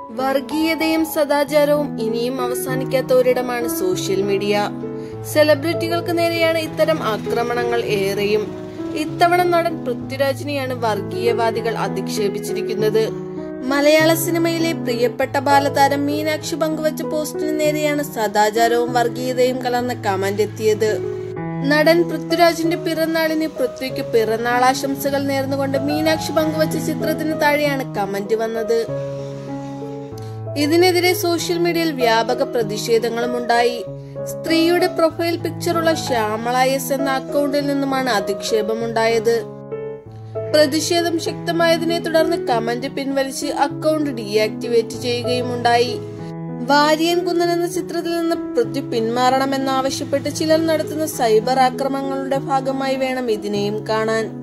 വർഗീയതയും സദാചാരവും ഇനിയും അവസാനിക്കാത്ത ഒരിടമാണ് social media സെലിബ്രിറ്റികൾക്ക് നേരെയാണ് ഇത്തരം ആക്രമണങ്ങൾ ഏറെയും ഇത്തവണ നടൻ പൃഥ്വിരാജിനെയാണ് വർഗീയവാദികൾ അധിക്ഷേപിച്ചിരിക്കുന്നത് മലയാള സിനിമയിലെ പ്രിയപ്പെട്ട ബാലതാരം മീനാക്ഷി പങ്കുവച്ച പോസ്റ്റിന് നേരെയാണ് സദാചാരവും വർഗീയതയും കലർന്ന കമന്റ് എത്തിയത് നടൻ പൃഥ്വിരാജിന്റെ പിറന്നാളിന് പൃഥ്വിക്ക് പിറന്നാളാശംസകൾ നേർന്നുകൊണ്ട് മീനാക്ഷി പങ്കുവച്ച ചിത്രത്തിന് താഴെയാണ് കമന്റ് വന്നത് ഇതിനെതിരെ സോഷ്യൽ മീഡിയയിൽ വ്യാപക പ്രതിഷേധങ്ങളും ഉണ്ടായി സ്ത്രീയുടെ പ്രൊഫൈൽ പിക്ചറുള്ള ശ്യാമള എസ് എന്ന അക്കൗണ്ടിൽ നിന്നുമാണ് അധിക്ഷേപമുണ്ടായത് പ്രതിഷേധം ശക്തമായതിനെ തുടർന്ന് കമന്റ് പിൻവലിച്ച് അക്കൗണ്ട് ഡീആക്ടിവേറ്റ് ചെയ്യുകയുമുണ്ടായി വാര്യൻ കുന്നൻ എന്ന ചിത്രത്തിൽ നിന്ന് പൃഥ്വി പിന്മാറണമെന്നാവശ്യപ്പെട്ട് ചിലർ നടത്തുന്ന സൈബർ ആക്രമണങ്ങളുടെ ഭാഗമായി വേണം ഇതിനെയും കാണാൻ